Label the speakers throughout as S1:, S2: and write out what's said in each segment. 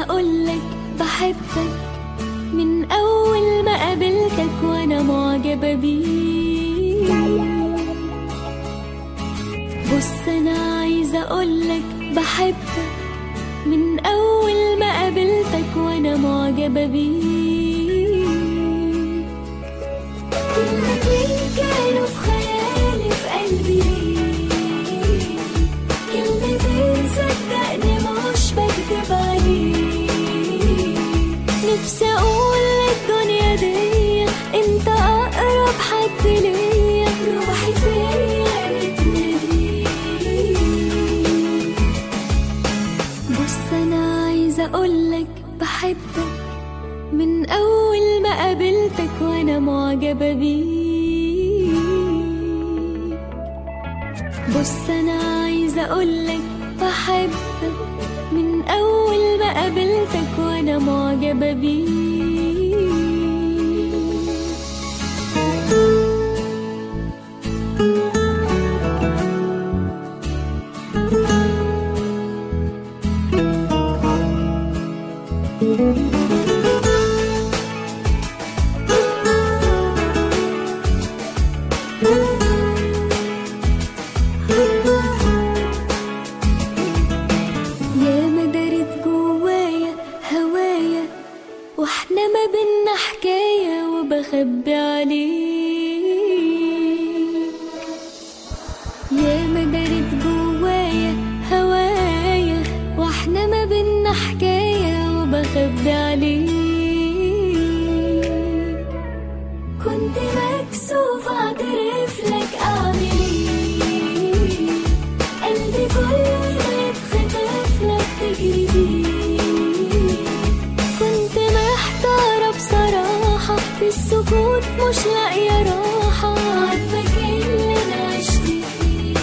S1: اقولك بحبك من اول ما قابلتك وانا معجبة بيك بص انا عايزة اقولك بحبك من اول ما قابلتك وانا معجبة بيك كلمتين كانوا في خيالي في قلبي ليك كلمتين صدقني مش بكدب عليك نفسي اقول للدنيا دي انت اقرب حد ليا روحي فيا بتناديك بص انا عايزه اقولك بحبك من اول ما قابلتك وانا معجبه بيك بص انا عايزه اقولك بحبك من اول ما قابلتك وانا معجبه بيك يا ما دارت جوايا هوايا واحنا ما بينا حكاية وبخبي عليك يا ما دارت جوايا هوايا واحنا ما بينا حكاية وبخبي عليك كنت مكسوف اعترف لك اعمل ايه قلبي كله يتخطف لك تجري بيه كنت محتارة بصراحة في السكوت مش لاقية راحة عاتبك اللي انا عشت فيه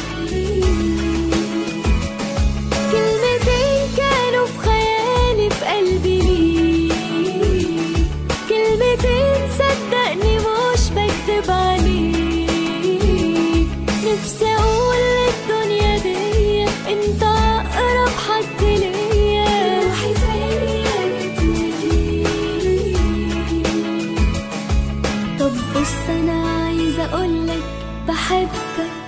S1: كلمتين كانوا في خيالي في قلبي ليك كلمتين صدقني مش بكدب عليك نفسي اقول للدنيا دي انت اقرب حد ليا روحي فيا بتناديك طب بص انا عايزه اقولك بحبك